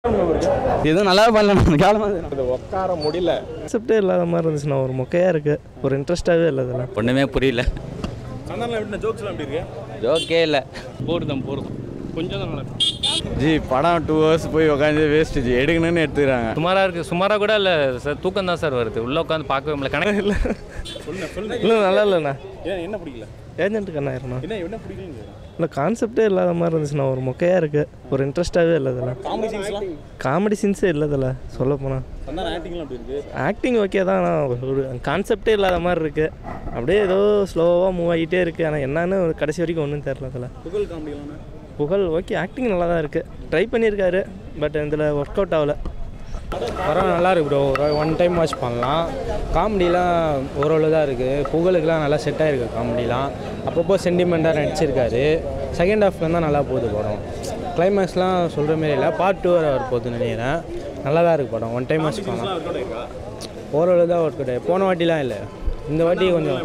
எதுவும் நல்லா பண்ணல காலமாக இது உட்கார முடியல கான்செப்டே இல்லாத மாதிரி இருந்துச்சுண்ணா ஒரு மொக்கையாக இருக்குது ஒரு இன்ட்ரெஸ்ட்டாகவே இல்லை இதெல்லாம் ஒன்றுமே புரியல சந்தானம் எப்படி ஜோக்ஸ்லாம் எப்படி இருக்கு ஜோக்கே இல்லை போடுதான் போடுதான் கொஞ்சம் தான் நல்லா ஜி படம் டூ ஹவர்ஸ் போய் உட்காந்து வேஸ்ட் ஜி எடுக்கணும்னு எடுத்துக்கிறாங்க சுமாராக இருக்குது சுமாராக கூட இல்லை சார் தூக்கம் தான் சார் வருது உள்ளே உட்காந்து பார்க்கவே முடியல கணக்கு இல்லை சொல்லுங்க சொல்லுங்க இல்லை நல்லா இல்லைண்ணா ஏன் என்ன பிடிக்கல ஏஜென்ட்டுக்கு என்ன ஆயிருண்ணா என்ன என்ன பிடிக்கலங்க இல்லை கான்செப்டே இல்லாத மாதிரி இருந்துச்சுண்ணா ஒரு மொக்கையாக இருக்குது ஒரு இன்ட்ரெஸ்ட்டாகவே இல்லை இதெல்லாம் காமெடி சீன்ஸ்லாம் காமெடி சீன்ஸே இல்லை இதில் சொல்ல போனால் சந்தானம் ஆக்டிங்லாம் எப்படி இருக்கு ஆக்டிங் ஓகே தான் ஆனால் ஒரு கான்செப்டே இல்லாத மாதிரி இருக்குது அப்படியே ஏதோ ஸ்லோவாக மூவ் ஆகிட்டே இருக்குது ஆனால் என்னன்னு ஒரு கடைசி வரைக்கும் ஒன்றும் தெரில அதில் புகழ் காமெடிலாம் புகழ் ஓகே ஆக்டிங் நல்லா தான் இருக்குது ட்ரை பண்ணியிருக்காரு பட் இதில் ஒர்க் அவுட் ஆகலை படம் நல்லா இருக்கு ப்ரோ ஒன் டைம் வாட்ச் பண்ணலாம் காமெடிலாம் ஓரளவு தான் இருக்குது புகழுக்கெலாம் நல்லா செட் ஆகிருக்கு காமெடிலாம் அப்பப்போ சென்டிமெண்ட்டாக நடிச்சிருக்காரு செகண்ட் ஹாஃப்ல தான் நல்லா போகுது படம் கிளைமேக்ஸ்லாம் சொல்கிற மாரி இல்லை பார்ட் டூ வர போகுதுன்னு நினைக்கிறேன் நல்லா தான் இருக்குது படம் ஒன் டைம் வாட்ச் பண்ணலாம் ஓரளவு தான் ஒர்க் அவுட் போன வாட்டிலாம் இல்லை இந்த வாட்டி கொஞ்சம்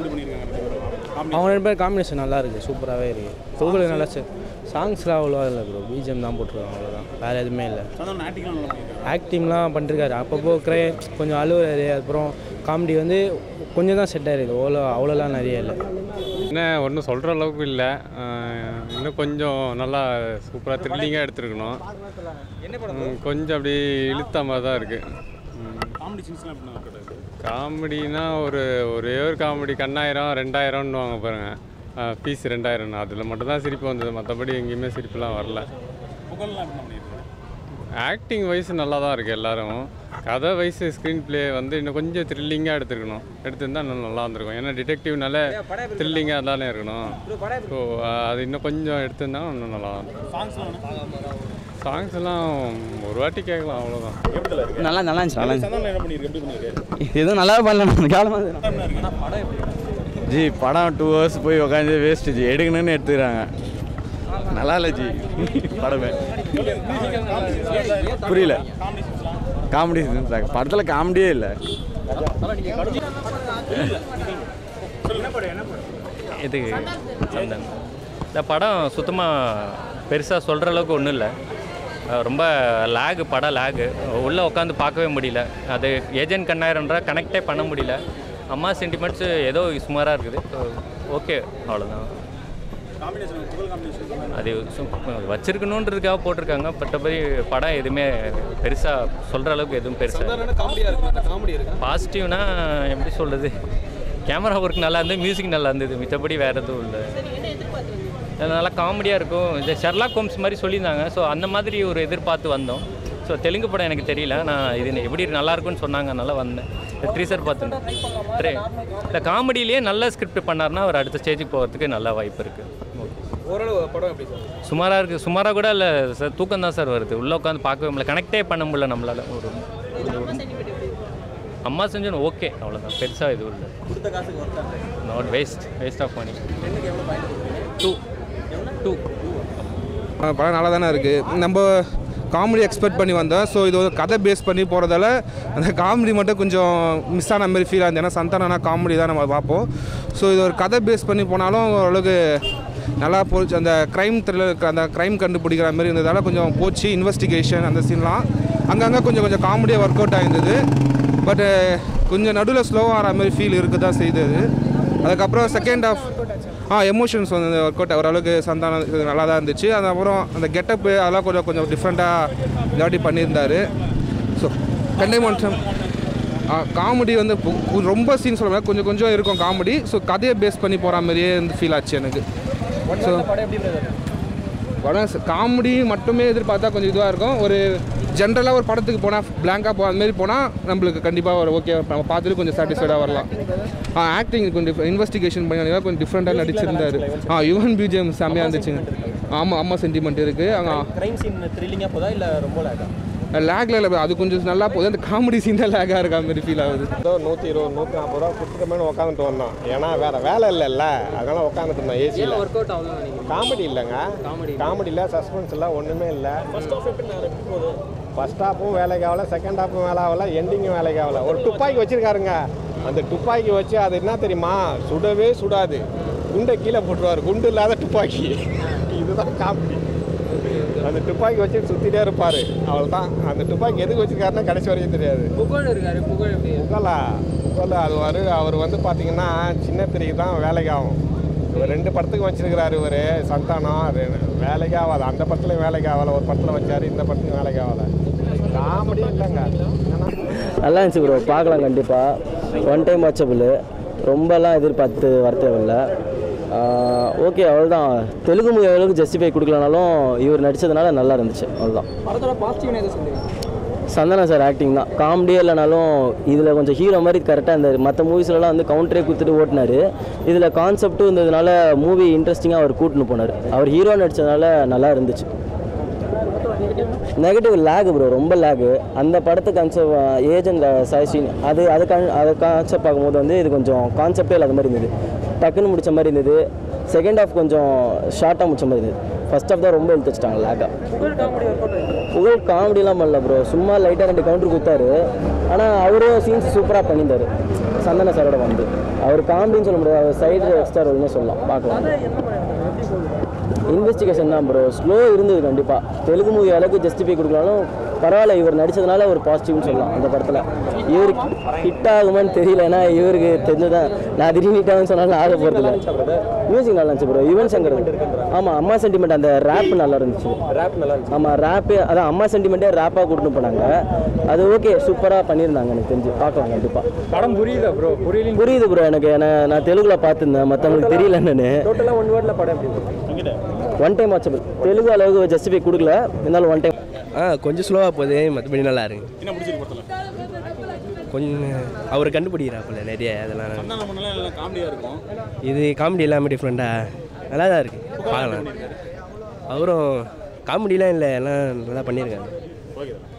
அவங்க ரெண்டு பேர் காம்பினேஷன் நல்லா இருக்குது சூப்பராகவே இருக்குது புகழ் நல்லா செட் சாங்ஸ்லாம் அவ்வளோவா இல்லை ப்ரோ பிஜிஎம் தான் போட்டிருக்காங்க அவ்வளோதான் வேறு எதுவுமே இல்லை சந்தானம் ஆக்டிங்லாம் நல்லா பண்ணிருக்காங்க ஆக்டிங்லாம் பண்ணிருக்காரு அப்பப்போ கிரே கொஞ்சம் அழுவுறாரு அப்புறம் காமெடி வந்து கொஞ்சம் தான் செட் ஆகிருக்கு அவ்வளோ அவ்வளோலாம் நிறைய இல்லை என்ன ஒன்றும் சொல்கிற அளவுக்கு இல்லை இன்னும் கொஞ்சம் நல்லா சூப்பராக த்ரில்லிங்காக எடுத்துருக்கணும் ம், கொஞ்சம் அப்படி இழுத்த மாதிரி தான் இருக்குது காமெடி சீன்ஸ்லாம் எப்படி நல்லா இருக்கு காமெடினா ஒரு ஒரே ஒரு காமெடி கண்ணாயிரம் ரெண்டாயிரம்னு வாங்க பாருங்க ஃபீஸ் ரெண்டாயிரம் அதில் மட்டும் தான் சிரிப்பு வந்தது மற்றபடி எங்கேயுமே சிரிப்புலாம் வரல புகழ்லாம் எப்படி பண்ணிருக்காங்க ஆக்டிங் வைஸ் நல்லா தான் இருக்குது எல்லாரும் கதை வைஸ் ஸ்க்ரீன் ப்ளே வந்து இன்னும் கொஞ்சம் த்ரில்லிங்காக எடுத்துருக்கணும் எடுத்திருந்தா இன்னும் நல்லா இருந்திருக்கும் ஏன்னா டிடெக்டிவ்னால த்ரில்லிங்காக தானே இருக்கணும் ஸோ அது இன்னும் கொஞ்சம் எடுத்திருந்தா இன்னும் நல்லா இருக்கும் சாங்ஸ்லாம் சாங்ஸ் எல்லாம் ஒரு வாட்டி கேட்கலாம் அவ்வளோதான் எப்படி இருக்கு நல்லா நல்லா இருந்துச்சு நல்லா இருந்துச்சு சந்தானம் என்ன பண்ணிருக்கு எப்படி பண்ணிருக்கு எதுவும் நல்லா பண்ணல காலமாக படம் எப்படி ஜி படம் டூ ஹவர்ஸ் போய் உட்காந்து வேஸ்ட் ஜி எடுக்கணும்னு எடுத்துக்கிறாங்க நல்லா இல்லை ஜி படமே புரியல காமெடி படத்தில் காமெடியே இல்லை இது சந்தன் இந்த படம் சுத்தமாக பெருசாக சொல்கிற அளவுக்கு ஒன்றும் இல்லை அஹ் ரொம்ப லேகு படம் லேகு உள்ளே உட்காந்து பார்க்கவே முடியல அது ஏஜென்ட் கண்ணாயிரம்ன்ற கனெக்டே பண்ண முடியல அம்மா சென்டிமெண்ட்ஸு ஏதோ சுமாராக இருக்குது ஓகே அவ்வளோதான் காம்பினேஷன் புகழ் காம்பினேஷன் அது சு- வச்சிருக்கணுன்றதுக்காக போட்டிருக்காங்க மற்றபடி படம் எதுவுமே பெருசாக சொல்கிற அளவுக்கு எதுவும் பெருசாக காமெடியாக இருக்கு காமெடி இருக்கு பாசிட்டிவ்னா எப்படி சொல்கிறது கேமரா ஒர்க் நல்லா இருந்து மியூசிக் நல்லா இருந்தது மித்தபடி வேறு எதுவும் இல்லை அது நல்லா காமெடியாக இருக்கும் இந்த ஷெர்லாக் ஹோம்ஸ் மாதிரி சொல்லியிருந்தாங்க ஸோ அந்த மாதிரி ஒரு எதிர்பார்த்து வந்தோம் ஸோ தெலுங்கு படம் எனக்கு தெரியல நான் இது எப்படி நல்லா இருக்கும்னு சொன்னாங்க அதனால வந்தேன் ட்ரீசர் பார்த்துட்டேன் ட்ரே இந்த காமெடியிலேயே நல்ல ஸ்கிரிப்ட் பண்ணார்னா அவர் அடுத்த ஸ்டேஜுக்கு போகிறதுக்கு நல்ல வாய்ப்பு இருக்குது ஓரளவு படம் எப்படி சார் சுமாராக இருக்குது சுமாராக கூட இல்லை சார் தூக்கம் தான் சார் வருது உள்ளே உட்காந்து பார்க்கவே முடியல கனெக்டே பண்ண முடியல நம்மளால் ஒரு அம்மா செஞ்சு ஓகே அவ்வளோதான் பெருசாக எதுவும் இல்லை கொடுத்த காசுக்கு work not waste waste of money டூ டூ படம் நல்லா தானே இருக்குது நம்ம காமெடி எக்ஸ்பெக்ட் பண்ணி வந்தோம் ஸோ இது ஒரு கதை பேஸ் பண்ணி போகிறதால அந்த காமெடி மட்டும் கொஞ்சம் மிஸ் ஆன மாதிரி ஃபீல் ஆகுது ஏன்னா சந்தானா காமெடி தான் நம்ம பார்ப்போம் ஸோ இது ஒரு கதை பேஸ் பண்ணி போனாலும் ஓரளவுக்கு நல்லா போச்சு அந்த க்ரைம் த்ரில்லர் அந்த க்ரைம் கண்டுபிடிக்கிற மாதிரி இருந்ததால் கொஞ்சம் போச்சு இன்வெஸ்டிகேஷன் அந்த சீன்லாம் அங்கங்கே கொஞ்சம் கொஞ்சம் காமெடியாக ஒர்க் அவுட் ஆயிருந்தது பட்டு கொஞ்சம் நடுவில் ஸ்லோவாக ஆகிற மாதிரி ஃபீல் இருக்க தான் செய்தது அதுக்கப்புறம் செகண்ட் ஆஃப் ஆ எமோஷன்ஸ் வந்து ஒர்க் அவுட் ஓரளவுக்கு சந்தானம் இது நல்லா தான் இருந்துச்சு அதுக்கப்புறம் அந்த கெட்டப்பு அதெல்லாம் கொஞ்சம் கொஞ்சம் டிஃப்ரெண்ட்டாக இந்த வாட்டி பண்ணியிருந்தார் ஸோ கண்டை மன்றம் காமெடி வந்து பு- ரொம்ப சீன் சொல்ல முடியாது கொஞ்சம் கொஞ்சம் இருக்கும் காமெடி ஸோ கதையை பேஸ் பண்ணி போகிற மாதிரியே வந்து ஃபீல் ஆச்சு எனக்கு ஸோ படம் காமெடி மட்டுமே எதிர்பார்த்தா கொஞ்சம் இதுவாக இருக்கும் ஒரு ஜென்ரலாக ஒரு படத்துக்கு போனால் பிளாங்காக போ அந்த மாதிரி போனால் நம்மளுக்கு கண்டிப்பாக ஒரு ஓகே நம்ம பார்த்துட்டு கொஞ்சம் சாட்டிஸ்ஃபைடாக வரலாம் ஆ ஆக்டிங் கொஞ்சம் இன்வெஸ்டிகேஷன் பண்ணி கொஞ்சம் டிஃப்ரெண்ட்டாக நடிச்சிருந்தாரு ஆ யுவன் பிஜிஎம் செம்மையாக இருந்துச்சுங்க ஆமாம் அம்மா சென்டிமெண்ட் இருக்குது அங்கே க்ரைம் சீன் த்ரில்லிங்காக போதா இல்லை ரொம்ப லேக்கா லேக்ல இல்லை அது கொஞ்சம் நல்லா போகுது அந்த காமெடி சீன் தான் லேக்காக இருக்கா மாதிரி ஃபீல் ஆகுது ஏதோ நூற்றி இருபது நூற்றி நாற்பது ரூபா கொடுத்துட்டோமேனு உட்காந்துட்டு வந்தோம் ஏன்னா வேற வேலை இல்லைல்ல அதனால உட்காந்துட்டு இருந்தோம் ஏசியில் ஒர்க் அவுட் ஆகலாம் காமெடி இல்லைங்க காமெடி காமெடி இல்லை சஸ்பென்ஸ் இல்லை ஒன்றுமே இல்லை ஃபர்ஸ்ட் ஆஃப் எப்படி போகுது ஃபர்ஸ்ட் ஹாப்பும் வேலைக்கு ஆகல செகண்ட் ஹாப்பும் வேலை ஆகல எண்டிங்கும் வேலைக்கு ஆகல ஒரு துப்பாக்கி வச்சிருக்காருங்க அந்த துப்பாக்கி வச்சு அது என்ன தெரியுமா சுடவே சுடாது குண்டை கீழே போட்டுருவார் குண்டு இல்லாத துப்பாக்கி இதுதான் காமெடி அந்த துப்பாக்கி வச்சு சுற்றிட்டே இருப்பார் அவள் தான் அந்த துப்பாக்கி எதுக்கு வச்சிருக்காருன்னா கடைசி வரைக்கும் தெரியாது புகழ் இருக்காரு புகழ் எப்படி புகழா புகழ் அது வரு அவர் வந்து பார்த்தீங்கன்னா சின்ன திரைக்கு தான் வேலைக்கு ஆகும் இவர் ரெண்டு படத்துக்கு வச்சிருக்கிறாரு இவர் சந்தானம் அது வேலைக்கு ஆகாது அந்த படத்துலையும் வேலைக்கு ஆகலை ஒரு படத்தில் வச்சார் இந்த படத்துலையும் வேலைக்கு ஆகலை காமெடி இல்லைங்க ஏன்னா நல்லா இருந்துச்சு ப்ரோ பார்க்கலாம் கண்டிப்பாக ஒன் டைம் வாட்சபிள் ரொம்பலாம் எதிர்பார்த்து வர தேவையில்ல ஓகே அவ்வளோதான் தெலுங்கு மூவி அளவுக்கு ஜஸ்டிஃபை கொடுக்கலனாலும் இவர் நடித்ததுனால நல்லா இருந்துச்சு அவ்வளோதான் படத்தோட பாசிட்டிவ் எது சொல்லுவீங்க சந்தனா சார் ஆக்டிங் தான் காமெடியே இல்லைனாலும் இதில் கொஞ்சம் ஹீரோ மாதிரி கரெக்டாக இந்த மற்ற மூவிஸ்லலாம் வந்து கவுண்டரே கொடுத்துட்டு ஓட்டினார் இதில் கான்செப்ட்டும் இருந்ததுனால மூவி இன்ட்ரெஸ்டிங்காக அவர் கூட்டின்னு போனார் அவர் ஹீரோ நடித்ததுனால நல்லா இருந்துச்சு நெகட்டிவ் லேக் ப்ரோ ரொம்ப லேகு அந்த படத்து கான்செப்ட் ஏஜென்ட் சாய்ஸ்டின் அது அது கான் அது கான்செப்ட் பார்க்கும்போது வந்து இது கொஞ்சம் கான்செப்டே இல்லாத மாதிரி இருந்தது டக்குன்னு முடிச்ச மாதிரி இருந்தது செகண்ட் ஹாஃப் கொஞ்சம் ஷார்ட்டாக முடிச்ச மாதிரி இருந்தது ஃபர்ஸ்ட் ஹாஃப் தான் ரொம்ப இழுத்து வச்சிட்டாங்க லேக்காக புகழ் காமெடி ஒர்க் அவுட் ஆயிருக்கு புகழ் காமெடிலாம் பண்ணல ப்ரோ சும்மா லைட்டாக ரெண்டு கவுண்டர் கொடுத்தாரு ஆனால் அவரும் சீன்ஸ் சூப்பராக பண்ணியிருந்தாரு சந்தன சாரோட வந்து அவர் காமெடின்னு சொல்ல முடியாது அவர் சைடு எக்ஸ்ட்ரா ரோல்னு சொல்லலாம் பார்க்கலாம் கதை என்ன மாதிரி எப்படி போகுது இன்வெஸ்டிகேஷன் தான் ப்ரோ ஸ்லோ இருந்தது கண்டிப்பாக தெலுங்கு மூவி அளவுக்கு ஜஸ்டிஃபை கொடுக்கலாலும் பரவாயில்ல இவர் நடித்ததுனால ஒரு பாசிட்டிவ்னு சொல்லலாம் அந்த படத்தில் இவருக்கு ஹிட் ஆகுமான்னு தெரியல ஏன்னா இவருக்கு தெரிஞ்சதான் நான் திடீர்னு ஹிட் ஆகும்னு சொன்னாலும் ஆக போகிறதில்ல மியூசிக் நல்லா இருந்துச்சு ப்ரோ யுவன் சங்கர் ஆமாம் அம்மா சென்டிமெண்ட் அந்த ரேப் நல்லா இருந்துச்சு ரேப் நல்லா இருந்துச்சு ஆமாம் ரேப்பு அதான் அம்மா சென்டிமெண்ட்டே ரேப்பாக கூட்டிட்டு போனாங்க அது ஓகே சூப்பராக பண்ணியிருந்தாங்க எனக்கு தெரிஞ்சு பார்க்கலாம் கண்டிப்பாக படம் புரியுதா ப்ரோ புரியல புரியுது ப்ரோ எனக்கு நான் நான் தெலுங்குல பார்த்துருந்தேன் மற்றவங்களுக்கு தெரியல என்னன்னு டோட்டலாக ஒன் வேர்டில் படம் எப்படி ஒன் டைம் வாட்சபிள் தெலுங்கு அளவுக்கு ஜஸ்டிஃபை கொடுக்கல இருந்தாலும் ஒன் டைம் ஆ கொஞ்சம் ஸ்லோவாக போகுது மற்றபடி நல்லா இருக்கு என்ன பிடிச்சிருக்கு படத்தில் கொஞ்சம் அவர் கண்டுபிடிக்கிறாப்புல நிறைய அதெல்லாம் காமெடியாக இருக்கும் இது காமெடி எல்லாமே டிஃப்ரெண்ட்டாக நல்லா தான் இருக்கு பார்க்கலாம் அவரும் காமெடிலாம் இல்லை எல்லாம் நல்லா பண்ணியிருக்காங்க ஓகே